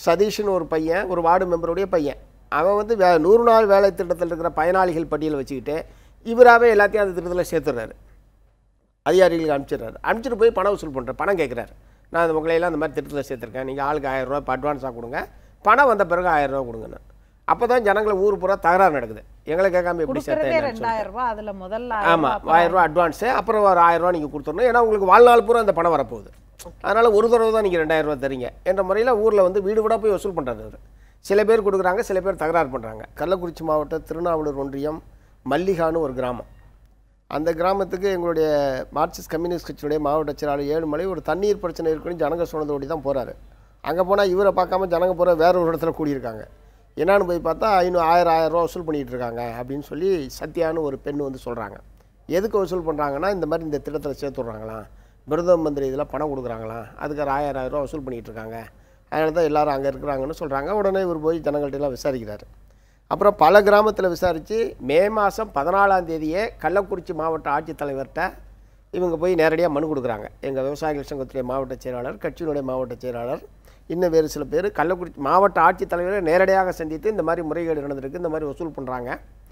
சதீஷ்னு ஒரு பையன் ஒரு வார்டு மெம்பருடைய பையன் அவன் வந்து வே நூறு நாள் வேலை திட்டத்தில் இருக்கிற பயனாளிகள் பட்டியலை வச்சுக்கிட்டு இவராகவே எல்லாத்தையும் அந்த திட்டத்தில் சேர்த்துடுறாரு அதிகாரிகளுக்கு அனுப்பிச்சிடுறாரு அனுப்பிச்சிட்டு போய் பணம் வசூல் பண்ணுற பணம் கேட்குறாரு நான் அந்த உங்களையெல்லாம் அந்த மாதிரி திட்டத்தில் சேர்த்துருக்கேன் நீங்கள் ஆளுக்கு ஆயிரம் ரூபாய் இப்போ அட்வான்ஸாக கொடுங்க பணம் வந்த பிறகு ஆயிரம் ரூபா கொடுங்கன்னு அப்போ தான் ஜனங்களை ஊர் பூரா தகராறு நடக்குது எங்களை கேட்காம எப்படி கொடுக்கறதே சேர்த்தேன் ரெண்டாயிரம் ரூபாய் அதுல முதல்ல ஆமாம் ஆயிரம் ரூபா அட்வான்ஸு அப்புறம் ஒரு ஆயிரம் ரூபா நீங்கள் கொடுத்துடணும் ஏன்னா உங்களுக்கு வாழ்நாள் பூரா அந்த பணம் வரப்போகுது அதனால் ஒரு தடவை தான் நீங்கள் ரெண்டாயிரம் ரூபா தரீங்க என்ற முறையில் ஊரில் வந்து வீடு வீடாக போய் வசூல் பண்ணுறாரு அவர் சில பேர் கொடுக்குறாங்க சில பேர் தகராறு பண்ணுறாங்க கள்ளக்குறிச்சி மாவட்டம் திருநாவலூர் ஒன்றியம் மல்லிகான்னு ஒரு கிராமம் அந்த கிராமத்துக்கு எங்களுடைய மார்க்சிஸ்ட் கம்யூனிஸ்ட் கட்சியுடைய மாவட்ட செயலாளர் ஏழுமலை ஒரு தண்ணீர் பிரச்சனை இருக்குன்னு ஜனங்க சொன்னது ஓடி தான் போகிறாரு அங்கே போனால் இவரை பார்க்காம ஜனங்க பூரா வேற ஒரு இடத்துல கூடியிருக்காங்க என்னான்னு போய் பார்த்தா ஐநூறு ஆயிரம் ஆயிரம் ரூபா வசூல் பண்ணிகிட்டு இருக்காங்க அப்படின்னு சொல்லி சத்யான்னு ஒரு பெண் வந்து சொல்கிறாங்க எதுக்கு வசூல் பண்ணுறாங்கன்னா இந்த மாதிரி இந்த திட்டத்தில் சேர்த்து விட்றாங்களாம் பிரதம மந்திரி இதில் பணம் கொடுக்குறாங்களாம் அதுக்கு ஒரு ஆயிரம் ஆயிரம் ரூபா வசூல் பண்ணிகிட்டு இருக்காங்க அதனால தான் எல்லாரும் அங்கே இருக்கிறாங்கன்னு சொல்கிறாங்க உடனே இவர் போய் ஜனங்கள்ட்ட எல்லாம் விசாரிக்கிறாரு அப்புறம் பல கிராமத்தில் விசாரித்து மே மாதம் பதினாலாம் தேதியே கள்ளக்குறிச்சி மாவட்ட ஆட்சித்தலைவர்கிட்ட இவங்க போய் நேரடியாக மனு கொடுக்குறாங்க எங்கள் விவசாயிகள் சங்கத்துடைய மாவட்ட செயலாளர் கட்சியினுடைய மாவட்ட செயலாளர் இன்னும் வேறு சில பேர் கள்ளக்குறிச்சி மாவட்ட ஆட்சித்தலைவரை நேரடியாக சந்தித்து இந்த மாதிரி முறைகேடு நடந்திருக்கு இந்த மாதிரி வசூல் பண்ணுறாங்க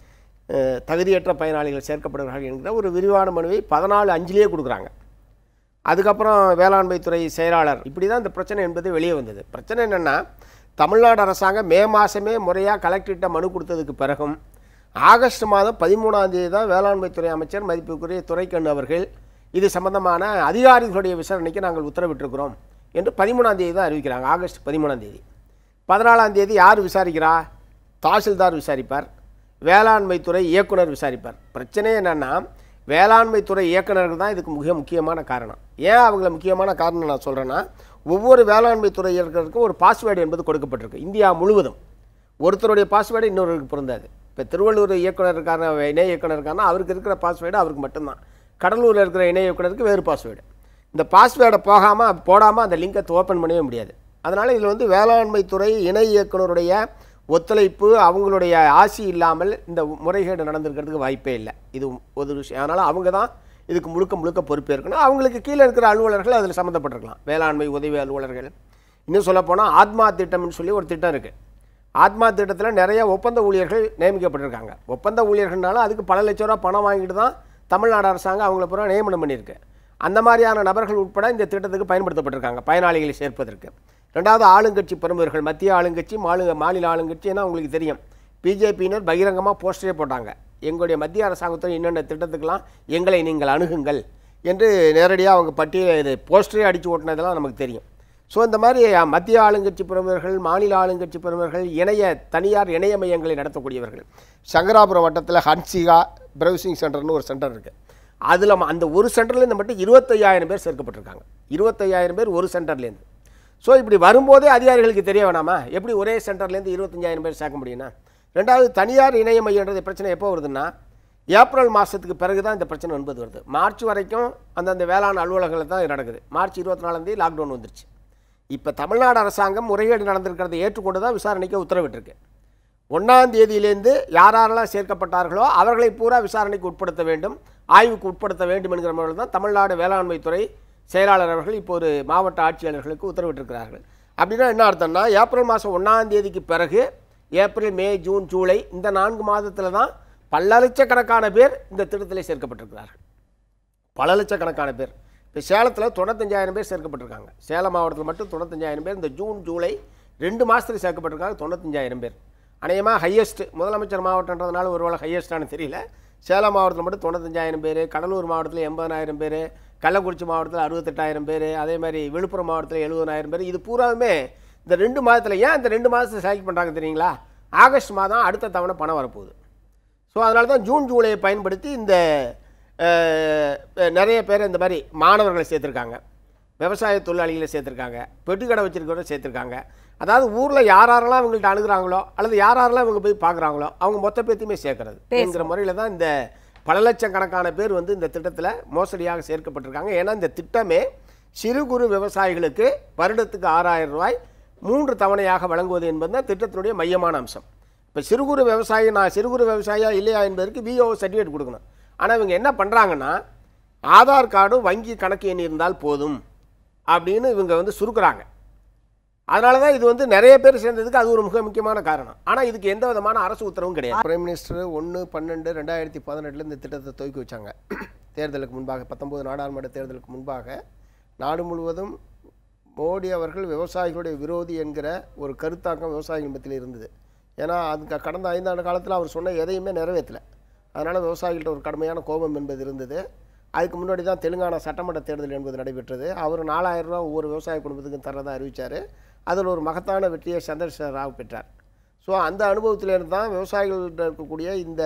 அஹ், தகுதியற்ற பயனாளிகள் சேர்க்கப்படுகிறார்கள் என்கிற ஒரு விரிவான மனுவை பதினாலு அஞ்சிலேயே கொடுக்குறாங்க அதுக்கப்புறம் வேளாண்மை துறை செயலாளர் இப்படி தான் இந்த பிரச்சனை என்பது வெளியே வந்தது பிரச்சனை என்னென்னா தமிழ்நாடு அரசாங்கம் மே மாதமே முறையாக கலெக்டர்கிட்ட மனு கொடுத்ததுக்கு பிறகும் ஆகஸ்ட் மாதம் பதிமூணாம் தேதி தான் வேளாண்மை துறை அமைச்சர் மதிப்புக்குரிய துரைக்கண்ணு அவர்கள் இது சம்பந்தமான அதிகாரிகளுடைய விசாரணைக்கு நாங்கள் உத்தரவிட்டிருக்கிறோம் என்று பதிமூணாம் தேதி தான் அறிவிக்கிறாங்க ஆகஸ்ட் பதிமூணாம் தேதி பதினாலாம் தேதி யார் விசாரிக்கிறா தாசில்தார் விசாரிப்பார் வேளாண்மை துறை இயக்குனர் விசாரிப்பார் பிரச்சனை என்னென்னா வேளாண்மை துறை இயக்குனர்கள் தான் இதுக்கு மிக முக்கியமான காரணம் ஏன் அவங்கள முக்கியமான காரணம் நான் சொல்கிறேன்னா ஒவ்வொரு வேளாண்மை துறை இயக்குனருக்கும் ஒரு பாஸ்வேர்டு என்பது கொடுக்கப்பட்டிருக்கு இந்தியா முழுவதும் ஒருத்தருடைய பாஸ்வேர்டு இன்னொருவருக்கு பொருந்தாது இப்போ திருவள்ளூர் இயக்குனர் இருக்கான இணை இயக்குனர் இருக்கானா அவருக்கு இருக்கிற பாஸ்வேர்டு அவருக்கு மட்டும்தான் கடலூரில் இருக்கிற இணை இயக்குனருக்கு வேறு பாஸ்வேர்டு இந்த பாஸ்வேர்டை போகாமல் போடாமல் அந்த லிங்கை ஓப்பன் பண்ணவே முடியாது அதனால் இதில் வந்து வேளாண்மை துறை இணை இயக்குனருடைய ஒத்துழைப்பு அவங்களுடைய ஆசி இல்லாமல் இந்த முறைகேடு நடந்திருக்கிறதுக்கு வாய்ப்பே இல்லை இது ஒரு விஷயம் அதனால் அவங்க தான் இதுக்கு முழுக்க முழுக்க பொறுப்பேற்கணும் அவங்களுக்கு கீழே இருக்கிற அலுவலர்கள் அதில் சம்மந்தப்பட்டிருக்கலாம் வேளாண்மை உதவி அலுவலர்கள் இன்னும் சொல்லப்போனால் ஆத்மா திட்டம்னு சொல்லி ஒரு திட்டம் இருக்குது ஆத்மா திட்டத்தில் நிறைய ஒப்பந்த ஊழியர்கள் நியமிக்கப்பட்டிருக்காங்க ஒப்பந்த ஊழியர்கள்னால அதுக்கு பல லட்ச ரூபா பணம் வாங்கிட்டு தான் தமிழ்நாடு அரசாங்கம் அவங்கள பூரா நியமனம் பண்ணியிருக்கு அந்த மாதிரியான நபர்கள் உட்பட இந்த திட்டத்துக்கு பயன்படுத்தப்பட்டிருக்காங்க பயனாளிகளை சேர்ப்பதற்கு ரெண்டாவது ஆளுங்கட்சி பிரமுகர்கள் மத்திய ஆளுங்கட்சி மாநில மாநில ஆளுங்கட்சி ஏன்னா உங்களுக்கு தெரியும் பிஜேபியினர் பகிரங்கமாக போஸ்டரே போட்டாங்க எங்களுடைய மத்திய அரசாங்கத்தில் என்னென்ன திட்டத்துக்கெல்லாம் எங்களை நீங்கள் அணுகுங்கள் என்று நேரடியாக அவங்க பட்டியலை இது போஸ்டரே அடித்து ஓட்டினதெல்லாம் நமக்கு தெரியும் ஸோ இந்த மாதிரி மத்திய ஆளுங்கட்சி பிரமுகர்கள் மாநில ஆளுங்கட்சி பிரமுகர்கள் இணைய தனியார் இணைய மையங்களை நடத்தக்கூடியவர்கள் சங்கராபுரம் வட்டத்தில் ஹன்சிகா ப்ரௌசிங் சென்டர்னு ஒரு சென்டர் இருக்குது அதில் அந்த ஒரு சென்டர்லேருந்து மட்டும் இருபத்தையாயிரம் பேர் சேர்க்கப்பட்டிருக்காங்க இருபத்தையாயிரம் பேர் ஒரு சென்டர்லேருந்து ஸோ இப்படி வரும்போதே அதிகாரிகளுக்கு தெரிய வேணாமா எப்படி ஒரே சென்டர்லேருந்து இருபத்தஞ்சாயிரம் பேர் சேர்க்க முடியும்னா ரெண்டாவது தனியார் இணைய மையன்றது பிரச்சனை எப்போ வருதுன்னா ஏப்ரல் மாதத்துக்கு பிறகு தான் இந்த பிரச்சனை என்பது வருது மார்ச் வரைக்கும் அந்தந்த வேளாண் அலுவலகங்கள் தான் இது நடக்குது மார்ச் இருபத்தி நாலாந்தேதி லாக்டவுன் வந்துருச்சு இப்போ தமிழ்நாடு அரசாங்கம் முறைகேடு நடந்திருக்கிறதை ஏற்றுக்கொண்டு தான் விசாரணைக்கு உத்தரவிட்டிருக்கு ஒன்றாம் தேதியிலேருந்து யார் யாரெல்லாம் சேர்க்கப்பட்டார்களோ அவர்களை பூரா விசாரணைக்கு உட்படுத்த வேண்டும் ஆய்வுக்கு உட்படுத்த வேண்டும் என்கிற முறையில் தான் தமிழ்நாடு வேளாண்மை துறை செயலாளர் அவர்கள் இப்போ ஒரு மாவட்ட ஆட்சியாளர்களுக்கு உத்தரவிட்டிருக்கிறார்கள் அப்படின்னா என்ன அர்த்தம்னா ஏப்ரல் மாதம் ஒன்றாம் தேதிக்கு பிறகு ஏப்ரல் மே ஜூன் ஜூலை இந்த நான்கு மாதத்தில் தான் பல லட்சக்கணக்கான பேர் இந்த திட்டத்தில் சேர்க்கப்பட்டிருக்கிறார்கள் பல லட்சக்கணக்கான பேர் இப்போ சேலத்தில் தொண்ணூத்தஞ்சாயிரம் பேர் சேர்க்கப்பட்டிருக்காங்க சேலம் மாவட்டத்தில் மட்டும் தொண்ணூத்தஞ்சாயிரம் பேர் இந்த ஜூன் ஜூலை ரெண்டு மாதத்தில் சேர்க்கப்பட்டிருக்காங்க தொண்ணூத்தஞ்சாயிரம் பேர் அநேகமாக ஹையஸ்ட் முதலமைச்சர் மாவட்டன்றதுனால ஒருவேளை ஹையஸ்டானு தெரியல சேலம் மாவட்டத்தில் மட்டும் தொண்ணூத்தஞ்சாயிரம் பேர் கடலூர் மாவட்டத்தில் எண்பதாயிரம் பேர் கள்ளக்குறிச்சி மாவட்டத்தில் அறுபத்தெட்டாயிரம் பேர் அதே மாதிரி விழுப்புரம் மாவட்டத்தில் எழுபதாயிரம் பேர் இது பூராவுமே இந்த ரெண்டு மாதத்தில் ஏன் இந்த ரெண்டு மாதத்தை செலக்ட் பண்ணுறாங்க தெரியுங்களா ஆகஸ்ட் மாதம் அடுத்த தவணை பணம் வரப்போகுது ஸோ அதனால தான் ஜூன் ஜூலையை பயன்படுத்தி இந்த அஹ், நிறைய பேர் இந்த மாதிரி மாணவர்களை சேர்த்துருக்காங்க விவசாய தொழிலாளிகளை சேர்த்துருக்காங்க பெட்டுக்கடை வச்சிருக்கிறவரை சேர்த்துருக்காங்க அதாவது ஊரில் யார் யாரெல்லாம் இவங்கள்ட்ட அணுகுறாங்களோ அல்லது யார் யாரெல்லாம் இவங்க போய் பார்க்குறாங்களோ அவங்க மொத்த பேர்த்தையுமே சேர்க்கறது என்கிற முறையில் தான் இந்த பல லட்சக்கணக்கான பேர் வந்து இந்த திட்டத்தில் மோசடியாக சேர்க்கப்பட்டிருக்காங்க ஏன்னா இந்த திட்டமே சிறு குறு விவசாயிகளுக்கு வருடத்துக்கு ஆறாயிரம் ரூபாய் மூன்று தவணையாக வழங்குவது என்பது தான் திட்டத்தினுடைய மையமான அம்சம் இப்போ சிறு குறு விவசாயி நான் சிறு குறு விவசாயியா இல்லையா என்பதற்கு விஓ சர்டிஃபிகேட் கொடுக்கணும் ஆனால் இவங்க என்ன பண்ணுறாங்கன்னா ஆதார் கார்டும் வங்கி கணக்கு எண் இருந்தால் போதும் அப்படின்னு இவங்க வந்து சுருக்குறாங்க அதனால தான் இது வந்து நிறைய பேர் சேர்ந்ததுக்கு அது ஒரு மிக முக்கியமான காரணம் ஆனால் இதுக்கு எந்த விதமான அரசு உத்தரவும் கிடையாது பிரைம் மினிஸ்டர் ஒன்று பன்னெண்டு ரெண்டாயிரத்தி பதினெட்டில் இந்த திட்டத்தை துவக்கி வச்சாங்க தேர்தலுக்கு முன்பாக பத்தொன்பது நாடாளுமன்ற தேர்தலுக்கு முன்பாக நாடு முழுவதும் மோடி அவர்கள் விவசாயிகளுடைய விரோதி என்கிற ஒரு கருத்தாக்கம் விவசாயிகள் மத்தியில் இருந்தது ஏன்னா அதுக்கு கடந்த ஐந்தாண்டு காலத்தில் அவர் சொன்ன எதையுமே நிறைவேற்றலை அதனால் விவசாயிகள்கிட்ட ஒரு கடுமையான கோபம் என்பது இருந்தது அதுக்கு முன்னாடி தான் தெலுங்கானா சட்டமன்ற தேர்தல் என்பது நடைபெற்றது அவர் நாலாயிரம் ரூபா ஒவ்வொரு விவசாய குடும்பத்துக்கும் தரதா அறிவித்தார் அதில் ஒரு மகத்தான வெற்றியை சந்திரசேகர ராவ் பெற்றார் ஸோ அந்த அனுபவத்திலிருந்து தான் விவசாயிகள்கிட்ட இருக்கக்கூடிய இந்த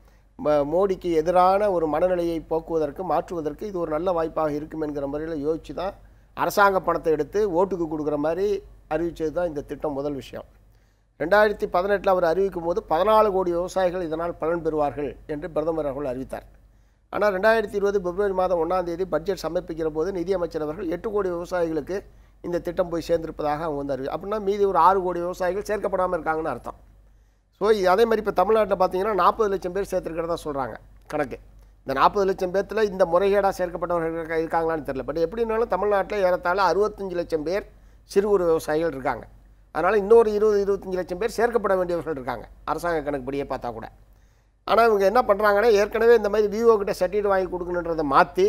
ம- மோடிக்கு எதிரான ஒரு மனநிலையை போக்குவதற்கு மாற்றுவதற்கு இது ஒரு நல்ல வாய்ப்பாக இருக்கும் என்கிற முறையில் யோசித்து தான் அரசாங்க பணத்தை எடுத்து ஓட்டுக்கு கொடுக்குற மாதிரி அறிவித்தது தான் இந்த திட்டம் முதல் விஷயம் ரெண்டாயிரத்தி பதினெட்டில் அவர் அறிவிக்கும் போது பதினாலு கோடி விவசாயிகள் இதனால் பலன் பெறுவார்கள் என்று பிரதமர் அவர்கள் அறிவித்தார் ஆனால் ரெண்டாயிரத்தி இருபது பிப்ரவரி மாதம் ஒன்றாம் தேதி பட்ஜெட் சமர்ப்பிக்கிற போது நிதியமைச்சர் அவர்கள் எட்டு கோடி விவசாயிகளுக்கு இந்த திட்டம் போய் சேர்ந்திருப்பதாக அவங்க வந்து அறிவி அப்படின்னா மீதி ஒரு ஆறு கோடி விவசாயிகள் சேர்க்கப்படாமல் இருக்காங்கன்னு அர்த்தம் ஸோ அதே மாதிரி இப்போ தமிழ்நாட்டில் பார்த்தீங்கன்னா நாற்பது லட்சம் பேர் சேர்த்துருக்கிறதா சொல்கிறாங்க கணக்கு இந்த நாற்பது லட்சம் பேர்த்தில் இந்த முறைகேடாக சேர்க்கப்பட்டவர்கள் இருக்க- இருக்காங்களான்னு தெரியல பட் எப்படினாலும் தமிழ்நாட்டில் ஏறத்தாழ அறுபத்தஞ்சு லட்சம் பேர் சிறு குறு விவசாயிகள் இருக்காங்க அதனால் இன்னொரு இருபது இருபத்தஞ்சு லட்சம் பேர் சேர்க்கப்பட வேண்டியவர்கள் இருக்காங்க அரசாங்க கணக்குப்படியே பார்த்தா கூட ஆனால் இவங்க என்ன பண்ணுறாங்கன்னா ஏற்கனவே இந்த மாதிரி விவோ கிட்ட சர்டிஃபிகேட் வாங்கி கொடுக்கணுன்றதை மாற்றி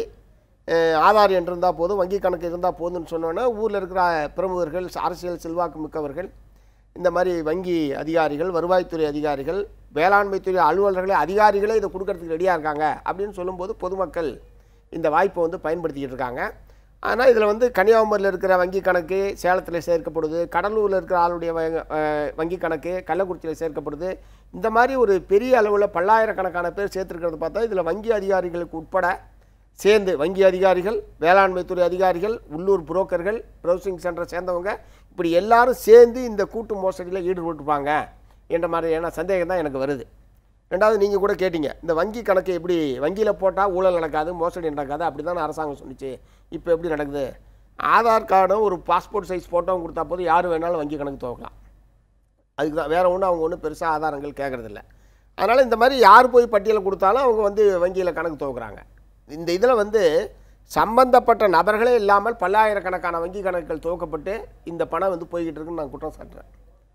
ஆதார் எண் இருந்தால் போதும் வங்கி கணக்கு இருந்தால் போதும்னு சொன்னோன்னே ஊரில் இருக்கிற பிரமுகர்கள் அரசியல் செல்வாக்கு மிக்கவர்கள் இந்த மாதிரி வங்கி அதிகாரிகள் வருவாய்த்துறை அதிகாரிகள் வேளாண்மைத்துறை அலுவலர்களே அதிகாரிகளே இதை கொடுக்கறதுக்கு ரெடியாக இருக்காங்க அப்படின்னு சொல்லும்போது பொதுமக்கள் இந்த வாய்ப்பை வந்து பயன்படுத்திக்கிட்டு இருக்காங்க ஆனால் இதில் வந்து கன்னியாகுமரியில் இருக்கிற வங்கி கணக்கு சேலத்தில் சேர்க்கப்படுது கடலூரில் இருக்கிற ஆளுடைய வ- அஹ் வங்கி கணக்கு கள்ளக்குறிச்சியில் சேர்க்கப்படுது இந்த மாதிரி ஒரு பெரிய அளவில் பல்லாயிரக்கணக்கான பேர் சேர்த்துருக்கிறத பார்த்தா இதில் வங்கி அதிகாரிகளுக்கு உட்பட சேர்ந்து வங்கி அதிகாரிகள் வேளாண்மைத்துறை அதிகாரிகள் உள்ளூர் புரோக்கர்கள் ப்ரௌசிங் சென்டரை சேர்ந்தவங்க இப்படி எல்லாரும் சேர்ந்து இந்த கூட்டு மோசடியில் ஈடுபட்டுப்பாங்க என்ற மாதிரியான சந்தேகம் தான் எனக்கு வருது ரெண்டாவது நீங்கள் கூட கேட்டீங்க இந்த வங்கி கணக்கு எப்படி வங்கியில் போட்டால் ஊழல் நடக்காது மோசடி நடக்காது அப்படி தானே அரசாங்கம் சொன்னிச்சு இப்போ எப்படி நடக்குது ஆதார் கார்டும் ஒரு பாஸ்போர்ட் சைஸ் ஃபோட்டோவும் கொடுத்தா போதும் யார் வேணாலும் வங்கி கணக்கு துவக்கலாம் அதுக்கு தான் வேறு ஒன்றும் அவங்க ஒன்றும் பெருசாக ஆதாரங்கள் கேட்குறதில்ல அதனால் இந்த மாதிரி யார் போய் பட்டியலை கொடுத்தாலும் அவங்க வந்து வங்கியில் கணக்கு துவக்குறாங்க இந்த இதில் வந்து சம்பந்தப்பட்ட நபர்களே இல்லாமல் பல்லாயிரக்கணக்கான வங்கி கணக்குகள் துவக்கப்பட்டு இந்த பணம் வந்து போய்கிட்டு இருக்குன்னு நான் குற்றம் சாட்டுறேன்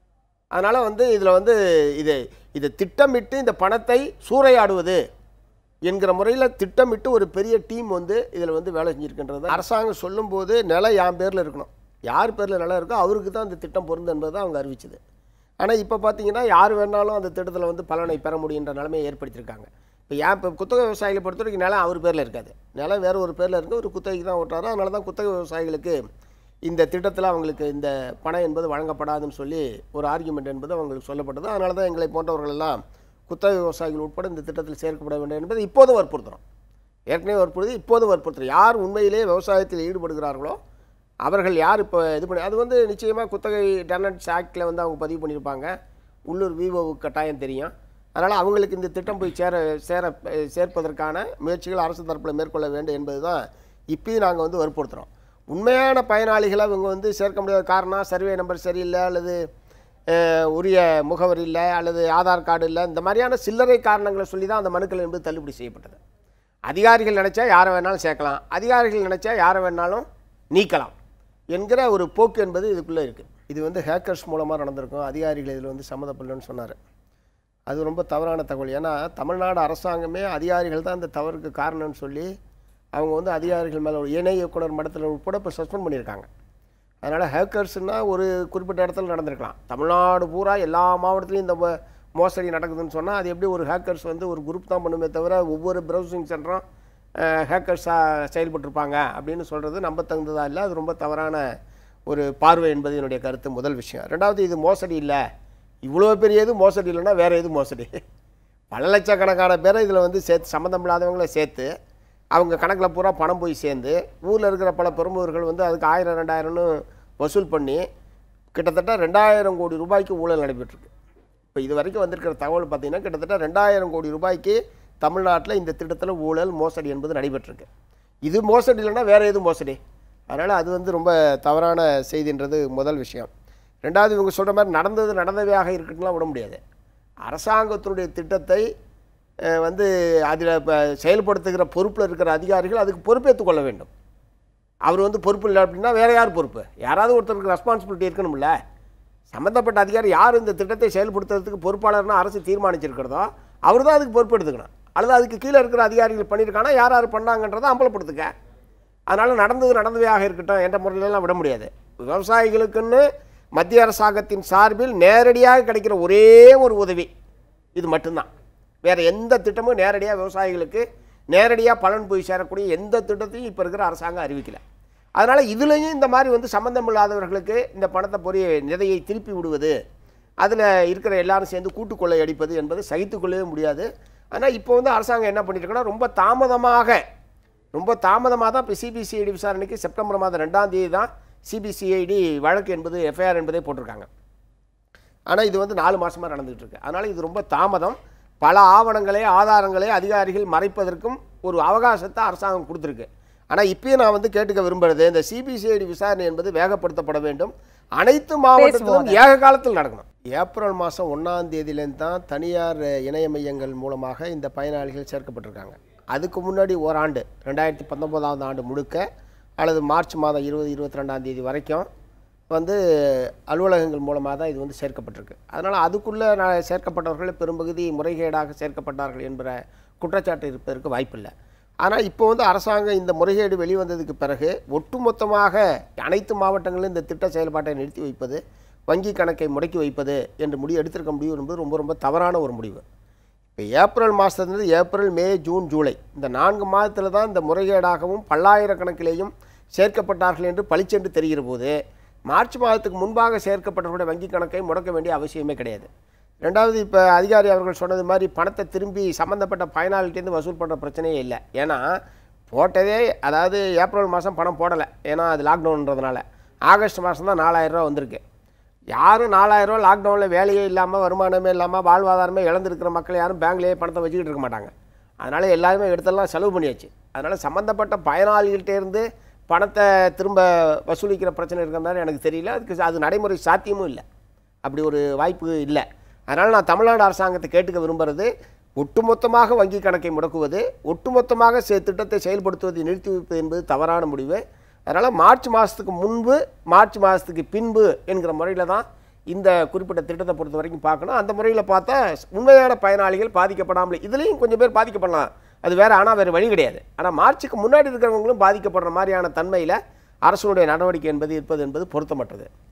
அதனால் வந்து இதில் வந்து இது இதை திட்டமிட்டு இந்த பணத்தை சூறையாடுவது என்கிற முறையில் திட்டமிட்டு ஒரு பெரிய டீம் வந்து இதில் வந்து வேலை செஞ்சுருக்கின்றது அரசாங்கம் சொல்லும்போது நிலம் என் பேரில் இருக்கணும் யார் பேரில் நிலம் இருக்கோ அவருக்கு தான் இந்த திட்டம் பொருந்து என்பது தான் அவங்க அறிவிச்சது ஆனால் இப்போ பார்த்தீங்கன்னா யார் வேணாலும் அந்த திட்டத்தில் வந்து பலனை பெற முடியுன்ற நிலைமையை ஏற்படுத்தியிருக்காங்க இப்போ ஏன் இப்போ குத்தகை விவசாயிகளை பொறுத்த வரைக்கும் நிலம் அவர் பேரில் இருக்காது நிலம் வேறு ஒரு பேரில் இருக்கு ஒரு குத்தகைக்கு தான் ஓட்டுறாரு அதனால தான் குத்தகை விவசாயிகளுக்கு இந்த திட்டத்தில் அவங்களுக்கு இந்த பணம் என்பது வழங்கப்படாதுன்னு சொல்லி ஒரு ஆர்குமெண்ட் என்பது அவங்களுக்கு சொல்லப்பட்டது அதனால தான் எங்களை போன்றவர்கள் எல்லாம் குத்தகை விவசாயிகள் உட்பட இந்த திட்டத்தில் சேர்க்கப்பட வேண்டும் என்பது இப்போதும் வற்புறுத்துறோம் ஏற்கனவே வற்புறுத்தி இப்போதும் வற்புறுத்துறோம் யார் உண்மையிலே விவசாயத்தில் ஈடுபடுகிறார்களோ அவர்கள் யார் இப்போ இது பண்ணி அது வந்து நிச்சயமாக குத்தகை டெனன்ட்ஸ் ஆக்டில் வந்து அவங்க பதிவு பண்ணியிருப்பாங்க உள்ளூர் விவோவுக்கு கட்டாயம் தெரியும் அதனால் அவங்களுக்கு இந்த திட்டம் போய் சேர சேர சேர்ப்பதற்கான முயற்சிகள் அரசு தரப்பில் மேற்கொள்ள வேண்டும் என்பது தான் இப்பயும் நாங்கள் வந்து வற்புறுத்துகிறோம் உண்மையான பயனாளிகளை இவங்க வந்து சேர்க்க முடியாத காரணம் சர்வே நம்பர் சரியில்லை அல்லது அஹ், உரிய முகவரி இல்லை அல்லது ஆதார் கார்டு இல்லை இந்த மாதிரியான சில்லறை காரணங்களை சொல்லி தான் அந்த மனுக்கள் என்பது தள்ளுபடி செய்யப்பட்டது அதிகாரிகள் நினச்சா யாரை வேணாலும் சேர்க்கலாம் அதிகாரிகள் நினச்சா யாரை வேணாலும் நீக்கலாம் என்கிற ஒரு போக்கு என்பது இதுக்குள்ளே இருக்குது இது வந்து ஹேக்கர்ஸ் மூலமாக நடந்திருக்கும் அதிகாரிகள் இதில் வந்து சம்மந்தப்படலன்னு சொன்னார் அது ரொம்ப தவறான தகவல் ஏன்னா தமிழ்நாடு அரசாங்கமே அதிகாரிகள் தான் இந்த தவறுக்கு காரணம்னு சொல்லி அவங்க வந்து அதிகாரிகள் மேலே ஒரு இணை இயக்குனர் மட்டத்தில் உட்பட இப்போ சஸ்பெண்ட் பண்ணியிருக்காங்க அதனால் ஹேக்கர்ஸ்னால் ஒரு குறிப்பிட்ட இடத்துல நடந்திருக்கலாம் தமிழ்நாடு பூரா எல்லா மாவட்டத்துலையும் இந்த மோ- மோசடி நடக்குதுன்னு சொன்னால் அது எப்படி ஒரு ஹேக்கர்ஸ் வந்து ஒரு குரூப் தான் பண்ணுமே தவிர ஒவ்வொரு ப்ரௌசிங் சென்டரும் ஹேக்கர்ஸாக செயல்பட்டிருப்பாங்க அப்படின்னு சொல்கிறது நம்ப தகுந்ததா இல்லை அது ரொம்ப தவறான ஒரு பார்வை என்பது என்னுடைய கருத்து முதல் விஷயம் ரெண்டாவது இது மோசடி இல்லை இவ்வளோ பெரிய இது மோசடி இல்லைன்னா வேறு எது மோசடி பல லட்சக்கணக்கான பேரை இதில் வந்து சேர்த்து சம்மந்தம் இல்லாதவங்கள சேர்த்து அவங்க கணக்கில் பூரா பணம் போய் சேர்ந்து ஊரில் இருக்கிற பல பிரமுகர்கள் வந்து அதுக்கு ஆயிரம் ரெண்டாயிரம்னு வசூல் பண்ணி கிட்டத்தட்ட ரெண்டாயிரம் கோடி ரூபாய்க்கு ஊழல் நடைபெற்றிருக்கு இப்போ இது வரைக்கும் வந்திருக்கிற தகவல் பார்த்தீங்கன்னா கிட்டத்தட்ட ரெண்டாயிரம் கோடி ரூபாய்க்கு தமிழ்நாட்டில் இந்த திட்டத்தில் ஊழல் மோசடி என்பது நடைபெற்றிருக்கு இது மோசடி இல்லைன்னா வேறு எதுவும் மோசடி அதனால் அது வந்து ரொம்ப தவறான செய்தின்றது முதல் விஷயம் ரெண்டாவது இவங்க சொல்கிற மாதிரி நடந்தது நடந்தவையாக இருக்கட்டும்லாம் விட முடியாது அரசாங்கத்தினுடைய திட்டத்தை அஹ், வந்து அதில் இப்போ செயல்படுத்துகிற பொறுப்பில் இருக்கிற அதிகாரிகள் அதுக்கு பொறுப்பேற்றுக் கொள்ள வேண்டும் அவர் வந்து பொறுப்பு இல்லை அப்படின்னா வேற யார் பொறுப்பு யாராவது ஒருத்தருக்கு ரெஸ்பான்சிபிலிட்டி இருக்கணும்ல சம்மந்தப்பட்ட அதிகாரி யார் இந்த திட்டத்தை செயல்படுத்துறதுக்கு பொறுப்பாளர்னு அரசு தீர்மானிச்சிருக்கிறதோ அவர் தான் அதுக்கு பொறுப்பு எடுத்துக்கணும் அல்லது அதுக்கு கீழே இருக்கிற அதிகாரிகள் பண்ணியிருக்கானா யார் யார் பண்ணாங்கன்றதை அம்பலப்படுத்துக்க அதனால் நடந்தது நடந்தவையாக இருக்கட்டும் என்ற முறையிலலாம் விட முடியாது விவசாயிகளுக்குன்னு மத்திய அரசாங்கத்தின் சார்பில் நேரடியாக கிடைக்கிற ஒரே ஒரு உதவி இது மட்டும்தான் வேறு எந்த திட்டமும் நேரடியாக விவசாயிகளுக்கு நேரடியாக பலன் போய் சேரக்கூடிய எந்த திட்டத்தையும் இப்போ இருக்கிற அரசாங்கம் அறிவிக்கல அதனால் இதுலேயும் இந்த மாதிரி வந்து சம்மந்தம் இல்லாதவர்களுக்கு இந்த பணத்தை பொறி நிதையை திருப்பி விடுவது அதில் இருக்கிற எல்லாரும் சேர்ந்து கூட்டுக்கொள்ளை அடிப்பது என்பது சகித்துக்கொள்ளவே முடியாது ஆனால் இப்போ வந்து அரசாங்கம் என்ன பண்ணியிருக்குன்னா ரொம்ப தாமதமாக ரொம்ப தாமதமாக தான் இப்போ சிபிசிஐடி விசாரணைக்கு செப்டம்பர் மாதம் ரெண்டாம் தேதி தான் சிபிசிஐடி வழக்கு என்பது எஃப்ஐஆர் என்பதே போட்டிருக்காங்க ஆனால் இது வந்து நாலு மாசமா நடந்துகிட்டு இருக்கு அதனால் இது ரொம்ப தாமதம் பல ஆவணங்களை ஆதாரங்களை அதிகாரிகள் மறைப்பதற்கும் ஒரு அவகாசத்தை அரசாங்கம் கொடுத்துருக்கு ஆனால் இப்பயும் நான் வந்து கேட்டுக்க விரும்புறது இந்த சிபிசிஐடி விசாரணை என்பது வேகப்படுத்தப்பட வேண்டும் அனைத்து மாவட்டத்திலும் ஏக காலத்தில் நடக்கணும் ஏப்ரல் மாதம் ஒன்றாம் தேதியிலேருந்து தான் தனியார் இணைய மையங்கள் மூலமாக இந்த பயனாளிகள் சேர்க்கப்பட்டிருக்காங்க அதுக்கு முன்னாடி ஓராண்டு ரெண்டாயிரத்தி பத்தொம்போதாவது ஆண்டு முழுக்க அல்லது மார்ச் மாதம் இருபது இருபத்தி ரெண்டாம் தேதி வரைக்கும் வந்து அலுவலகங்கள் மூலமாக தான் இது வந்து சேர்க்கப்பட்டிருக்கு அதனால் அதுக்குள்ளே நான் சேர்க்கப்பட்டவர்கள் பெரும்பகுதி முறைகேடாக சேர்க்கப்பட்டார்கள் என்கிற குற்றச்சாட்டு இருப்பதற்கு வாய்ப்பில்லை ஆனால் இப்போ வந்து அரசாங்கம் இந்த முறைகேடு வெளிவந்ததுக்கு பிறகு ஒட்டுமொத்தமாக அனைத்து மாவட்டங்களிலும் இந்த திட்ட செயல்பாட்டை நிறுத்தி வைப்பது வங்கி கணக்கை முடக்கி வைப்பது என்று முடிவு எடுத்திருக்க முடிவு என்பது ரொம்ப ரொம்ப தவறான ஒரு முடிவு இப்போ ஏப்ரல் மாதத்துலேருந்து ஏப்ரல் மே ஜூன் ஜூலை இந்த நான்கு மாதத்தில் தான் இந்த முறைகேடாகவும் பல்லாயிரக்கணக்கிலேயும் சேர்க்கப்பட்டார்கள் என்று பளிச்சென்று தெரிகிற போது மார்ச் மாதத்துக்கு முன்பாக சேர்க்கப்பட்டவர்களுடைய வங்கி கணக்கை முடக்க வேண்டிய அவசியமே கிடையாது ரெண்டாவது இப்போ அதிகாரி அவர்கள் சொன்னது மாதிரி பணத்தை திரும்பி சம்மந்தப்பட்ட பயனாளிகிட்டேருந்து வசூல் பண்ணுற பிரச்சனையே இல்லை ஏன்னா போட்டதே அதாவது ஏப்ரல் மாதம் பணம் போடலை ஏன்னா அது லாக்டவுன்றதுனால ஆகஸ்ட் மாதம் தான் நாலாயிரரூவா வந்திருக்கு யாரும் நாலாயிரரூவா லாக்டவுனில் வேலையே இல்லாமல் வருமானமே இல்லாமல் வாழ்வாதாரமே இழந்திருக்கிற மக்கள் யாரும் பேங்க்லேயே பணத்தை வச்சுக்கிட்டு இருக்க மாட்டாங்க அதனால் எல்லாருமே எடுத்தெல்லாம் செலவு பண்ணியாச்சு அதனால் சம்மந்தப்பட்ட பயனாளிகள்கிட்ட இருந்து பணத்தை திரும்ப வசூலிக்கிற பிரச்சனை இருக்கிறதால எனக்கு தெரியல அதுக்கு அது நடைமுறை சாத்தியமும் இல்லை அப்படி ஒரு வாய்ப்பு இல்லை அதனால் நான் தமிழ்நாடு அரசாங்கத்தை கேட்டுக்க விரும்புகிறது ஒட்டுமொத்தமாக வங்கி கணக்கை முடக்குவது ஒட்டுமொத்தமாக செ- திட்டத்தை செயல்படுத்துவதை நிறுத்தி வைப்பது என்பது தவறான முடிவு அதனால் மார்ச் மாதத்துக்கு முன்பு மார்ச் மாதத்துக்கு பின்பு என்கிற முறையில் தான் இந்த குறிப்பிட்ட திட்டத்தை பொறுத்த வரைக்கும் பார்க்கணும் அந்த முறையில் பார்த்தா உண்மையான பயனாளிகள் பாதிக்கப்படாமல் இதுலேயும் கொஞ்சம் பேர் பாதிக்கப்படலாம் அது வேறு ஆனால் வேறு வழி கிடையாது ஆனால் மார்ச்சுக்கு முன்னாடி இருக்கிறவங்களும் பாதிக்கப்படுற மாதிரியான தன்மையில் அரசுடைய நடவடிக்கை என்பது இருப்பது என்பது பொருத்தமற்றது